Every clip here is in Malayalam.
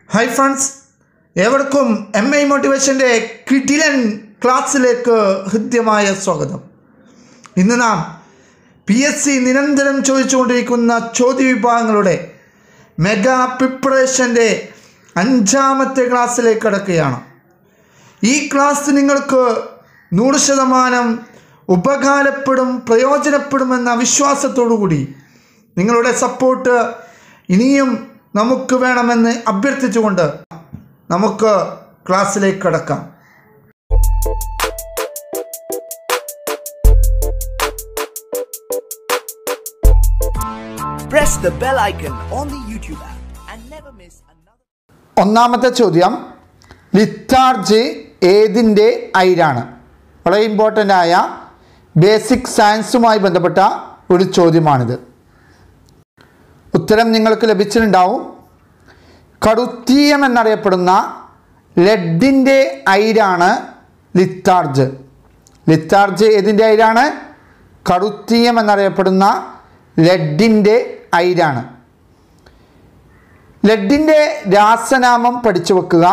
ഹായ് ഫ്രണ്ട്സ് ഏവർക്കും എം ഐ മോട്ടിവേഷൻ്റെ കിടിലൻ ക്ലാസ്സിലേക്ക് ഹൃദ്യമായ സ്വാഗതം ഇന്ന് നാം പി എസ് സി നിരന്തരം ചോദിച്ചുകൊണ്ടിരിക്കുന്ന ചോദ്യവിഭാഗങ്ങളുടെ മെഗാ പ്രിപ്പറേഷൻ്റെ അഞ്ചാമത്തെ ക്ലാസ്സിലേക്ക് കടക്കുകയാണ് ഈ ക്ലാസ് നിങ്ങൾക്ക് നൂറ് ശതമാനം ഉപകാരപ്പെടും പ്രയോജനപ്പെടുമെന്ന വിശ്വാസത്തോടു കൂടി നിങ്ങളുടെ സപ്പോർട്ട് ഇനിയും നമുക്ക് വേണമെന്ന് അഭ്യർത്ഥിച്ചുകൊണ്ട് നമുക്ക് ക്ലാസ്സിലേക്ക് കടക്കാം Press the bell icon on the YouTube app and never miss another. ഒന്നാമത്തെ ചോദ്യം ലിത്താർജ് ഏതിൻ്റെ ഐരാണ് വളരെ ഇമ്പോർട്ടൻ്റ് ആയ ബേസിക് സയൻസുമായി ബന്ധപ്പെട്ട ഒരു ചോദ്യമാണിത് ഉത്തരം നിങ്ങൾക്ക് ലഭിച്ചിട്ടുണ്ടാവും കടുത്തീയം എന്നറിയപ്പെടുന്ന ലെഡിൻ്റെ ഐരാണ് ലിത്താർജ് ലിത്താർജ് ഏതിൻ്റെ ഐരാണ് കടുത്തീയം എന്നറിയപ്പെടുന്ന ലെഡിൻ്റെ ഐരാണ് ലെഡിൻ്റെ രാസനാമം പഠിച്ചു വെക്കുക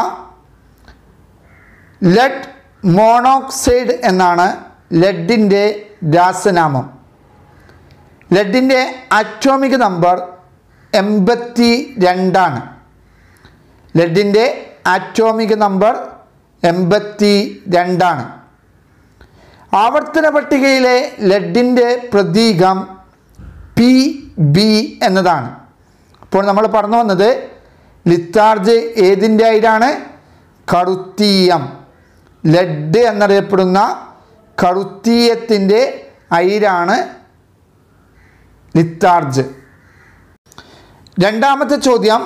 ലെഡ് മോണോക്സൈഡ് എന്നാണ് ലെഡിൻ്റെ രാസനാമം ലെഡിൻ്റെ അറ്റോമിക് നമ്പർ എൺപത്തി രണ്ടാണ് ലെഡിൻ്റെ ആറ്റോമിക് നമ്പർ എൺപത്തി രണ്ടാണ് ആവർത്തന പട്ടികയിലെ ലെഡിൻ്റെ പ്രതീകം പി ബി എന്നതാണ് അപ്പോൾ നമ്മൾ പറഞ്ഞു വന്നത് ലിത്താർജ് ഏതിൻ്റെ ഐരാണ് കറുത്തീയം ലെഡ് എന്നറിയപ്പെടുന്ന കറുത്തീയത്തിൻ്റെ ഐരാണ് ലിത്താർജ് രണ്ടാമത്തെ ചോദ്യം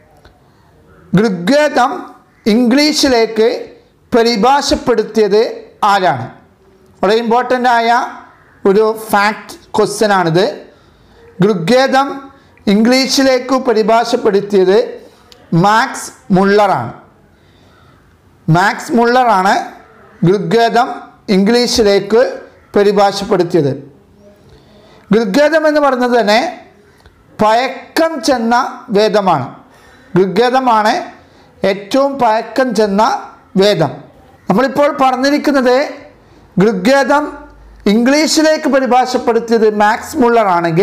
ഋഗ്വേദം ഇംഗ്ലീഷിലേക്ക് പരിഭാഷപ്പെടുത്തിയത് ആരാണ് വളരെ ഇമ്പോർട്ടൻ്റ് ആയ ഒരു ഫാക്ട് ക്വസ്റ്റ്യൻ ആണിത് ഋഗ്വേദം ഇംഗ്ലീഷിലേക്ക് പരിഭാഷപ്പെടുത്തിയത് മാക്സ് മുള്ളറാണ് മാക്സ് മുള്ളറാണ് ഋഗ്വേദം ഇംഗ്ലീഷിലേക്ക് പരിഭാഷപ്പെടുത്തിയത് ഋഗ്വേദം എന്ന് പറയുന്നത് തന്നെ പഴക്കം ചെന്ന വേദമാണ് ഋഗ്വേദമാണ് ഏറ്റവും പഴക്കം ചെന്ന വേദം നമ്മളിപ്പോൾ പറഞ്ഞിരിക്കുന്നത് ഋഗ്വേദം ഇംഗ്ലീഷിലേക്ക് പരിഭാഷപ്പെടുത്തിയത് മാക്സ് മുള്ളർ ആണെങ്കിൽ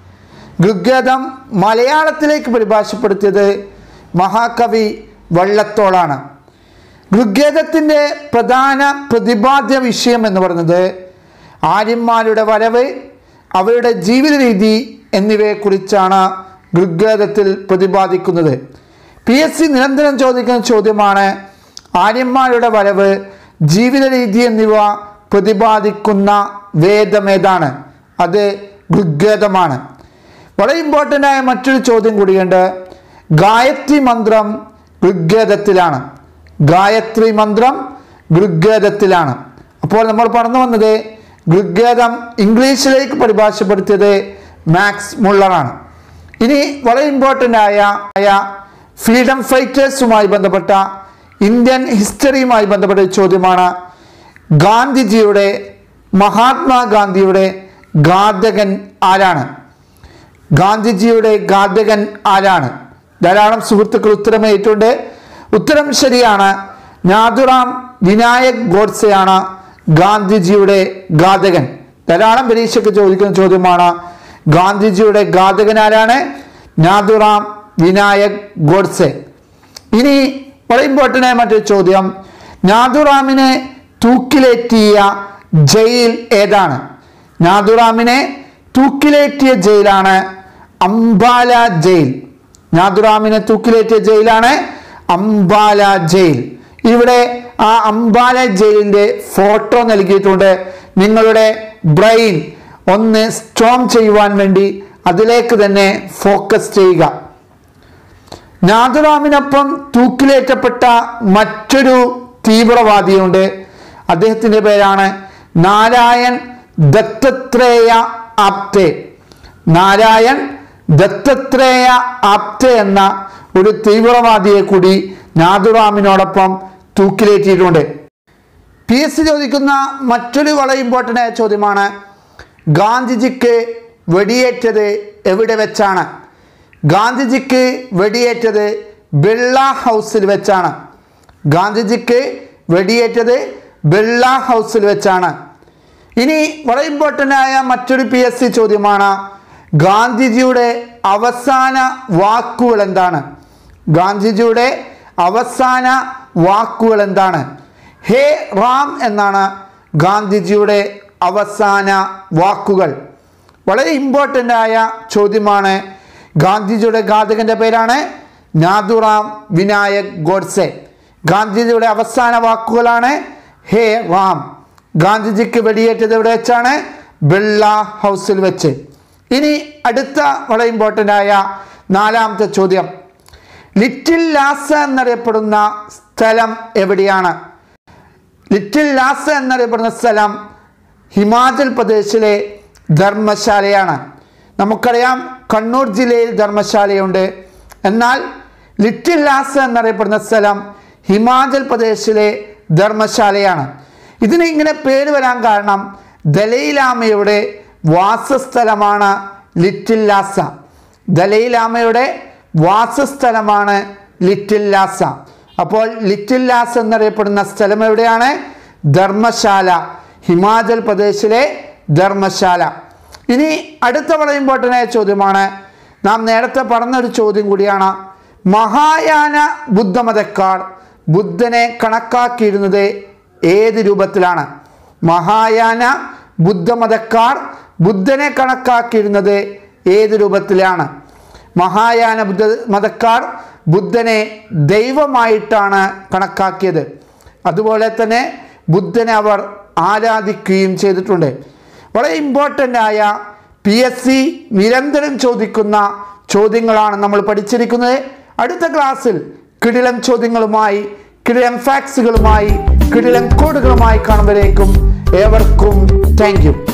ഋഗ്വേദം മലയാളത്തിലേക്ക് പരിഭാഷപ്പെടുത്തിയത് മഹാകവി വള്ളത്തോളാണ് ഋഗ്വേദത്തിൻ്റെ പ്രധാന പ്രതിപാദ്യ വിഷയം എന്ന് പറയുന്നത് ആര്യന്മാരുടെ വരവ് അവരുടെ ജീവിത രീതി എന്നിവയെക്കുറിച്ചാണ് ഋഗ്വേദത്തിൽ പ്രതിപാദിക്കുന്നത് പി എസ് സി നിരന്തരം ചോദിക്കുന്ന ചോദ്യമാണ് ആര്യന്മാരുടെ വരവ് ജീവിത രീതി എന്നിവ പ്രതിപാദിക്കുന്ന വേദമേതാണ് അത് ഋഗ്വേദമാണ് വളരെ ഇമ്പോർട്ടൻ്റ് ആയ മറ്റൊരു ചോദ്യം കൂടിയുണ്ട് ഗായത്രി മന്ത്രം ഋഗ്വേദത്തിലാണ് ഗായത്രി മന്ത്രം ഋഗ്വേദത്തിലാണ് അപ്പോൾ നമ്മൾ പറഞ്ഞു വന്നത് ഋഗ്വേദം ഇംഗ്ലീഷിലേക്ക് പരിഭാഷപ്പെടുത്തിയത് മാക്സ് മുള്ളറാണ് ഇനി വളരെ ഇമ്പോർട്ടൻ്റ് ആയ ആയ ഫ്രീഡം ഫൈറ്റേഴ്സുമായി ബന്ധപ്പെട്ട ഇന്ത്യൻ ഹിസ്റ്ററിയുമായി ബന്ധപ്പെട്ട ഒരു ചോദ്യമാണ് ഗാന്ധിജിയുടെ മഹാത്മാഗാന്ധിയുടെ ഘാതകൻ ആരാണ് ഗാന്ധിജിയുടെ ഘാതകൻ ആരാണ് ധാരാളം സുഹൃത്തുക്കൾ ഉത്തരമേറ്റുണ്ട് ഉത്തരം ശരിയാണ് നാഥുറാം വിനായക് ഗോഡ്സെയാണ് ഗാന്ധിജിയുടെ ഘാതകൻ ധാരാളം പരീക്ഷയ്ക്ക് ചോദിക്കുന്ന ചോദ്യമാണ് ഗാന്ധിജിയുടെ ഘാതകൻ ആരാണ് നാഥുറാം വിനായക് ഗോഡ്സെ ഇനി വളരെ ഇമ്പോർട്ടൻ്റ് ആയ മറ്റൊരു ചോദ്യം നാഥുറാമിനെ തൂക്കിലേറ്റിയ ജയിൽ ഏതാണ് നാഥുറാമിനെ തൂക്കിലേറ്റിയ ജയിലാണ് അംബാല ജയിൽ നാഥുറാമിനെ തൂക്കിലേറ്റിയ ജയിലാണ് അംബാല ജയിൽ ഇവിടെ ആ അംബാല ജയിലിൻ്റെ ഫോട്ടോ നൽകിയിട്ടുണ്ട് നിങ്ങളുടെ ബ്രെയിൻ ഒന്ന് സ്ട്രോങ് ചെയ്യുവാൻ വേണ്ടി അതിലേക്ക് തന്നെ ഫോക്കസ് ചെയ്യുക നാഥുറാമിനൊപ്പം തൂക്കിലേറ്റപ്പെട്ട മറ്റൊരു തീവ്രവാദിയുണ്ട് അദ്ദേഹത്തിൻ്റെ പേരാണ് നാരായൺ ദത്തത്രേയ ആപ്തെ നാരായൺ ദത്തത്രേയ ആപ്തെ എന്ന ഒരു തീവ്രവാദിയെ കൂടി നാഥുറാമിനോടൊപ്പം തൂക്കിലേറ്റിയിട്ടുണ്ട് പി എസ് സി ചോദിക്കുന്ന മറ്റൊരു വളരെ ഇമ്പോർട്ടൻ്റ് ആയ ചോദ്യമാണ് ഗാന്ധിജിക്ക് വെടിയേറ്റത് എവിടെ വെച്ചാണ് ഗാന്ധിജിക്ക് വെടിയേറ്റത് ബിർള ഹൗസിൽ വെച്ചാണ് ഗാന്ധിജിക്ക് വെടിയേറ്റത് ബിർള ഹൗസിൽ വെച്ചാണ് ഇനി വളരെ ഇമ്പോർട്ടൻ്റ് ആയ മറ്റൊരു പി എസ് സി ചോദ്യമാണ് ഗാന്ധിജിയുടെ അവസാന വാക്കുകൾ എന്താണ് ഗാന്ധിജിയുടെ അവസാന വാക്കുകൾ എന്താണ് ഹേ റാം എന്നാണ് ഗാന്ധിജിയുടെ അവസാന വാക്കുകൾ വളരെ ഇമ്പോർട്ടൻ്റ് ആയ ചോദ്യമാണ് ഗാന്ധിജിയുടെ ഘാതകന്റെ പേരാണ് നാഥുറാം വിനായക് ഗോഡ്സെ ഗാന്ധിജിയുടെ അവസാന വാക്കുകളാണ് ഹേ റാം ഗാന്ധിജിക്ക് വെടിയേറ്റത് എവിടെ വെച്ചാണ് ബിർള ഹൗസിൽ വെച്ച് ഇനി അടുത്ത വളരെ ഇമ്പോർട്ടൻ്റ് ആയ നാലാമത്തെ ചോദ്യം ലിറ്റിൽ ലാസ എന്നറിയപ്പെടുന്ന സ്ഥലം എവിടെയാണ് ലിറ്റിൽ ലാസ എന്നറിയപ്പെടുന്ന സ്ഥലം ഹിമാചൽ പ്രദേശിലെ ധർമ്മശാലയാണ് നമുക്കറിയാം കണ്ണൂർ ജില്ലയിൽ ധർമ്മശാലയുണ്ട് എന്നാൽ ലിറ്റിൽ ലാസ എന്നറിയപ്പെടുന്ന സ്ഥലം ഹിമാചൽ പ്രദേശിലെ ധർമ്മശാലയാണ് ഇതിന് ഇങ്ങനെ പേര് വരാൻ കാരണം ദലൈലാമയുടെ വാസസ്ഥലമാണ് ലിറ്റിൽ ലാസ ദലൈലാമയുടെ വാസസ്ഥലമാണ് ലിറ്റിൽ ലാസ അപ്പോൾ ലിറ്റിൽ ലാസ് എന്നറിയപ്പെടുന്ന സ്ഥലം എവിടെയാണ് ധർമ്മശാല ഹിമാചൽ പ്രദേശിലെ ധർമ്മശാല ഇനി അടുത്ത വളരെ ഇമ്പോർട്ടൻ്റ് ആയ ചോദ്യമാണ് നാം നേരത്തെ പറഞ്ഞൊരു ചോദ്യം കൂടിയാണ് മഹായാന ബുദ്ധമതക്കാർ ബുദ്ധനെ കണക്കാക്കിയിരുന്നത് ഏത് രൂപത്തിലാണ് മഹായാന ബുദ്ധമതക്കാർ ബുദ്ധനെ കണക്കാക്കിയിരുന്നത് ഏത് രൂപത്തിലാണ് മഹായാന ബുദ്ധ മതക്കാർ ബുദ്ധനെ ദൈവമായിട്ടാണ് കണക്കാക്കിയത് അതുപോലെ തന്നെ ബുദ്ധനെ അവർ ആരാധിക്കുകയും ചെയ്തിട്ടുണ്ട് വളരെ ഇമ്പോർട്ടൻ്റ് ആയ പി എസ് സി നിരന്തരം ചോദിക്കുന്ന ചോദ്യങ്ങളാണ് നമ്മൾ പഠിച്ചിരിക്കുന്നത് അടുത്ത ക്ലാസ്സിൽ കിടിലം ചോദ്യങ്ങളുമായി കിടിലം ഫാക്സുകളുമായി കിടിലം കോഡുകളുമായി കാണുമ്പോഴേക്കും ഏവർക്കും താങ്ക് യു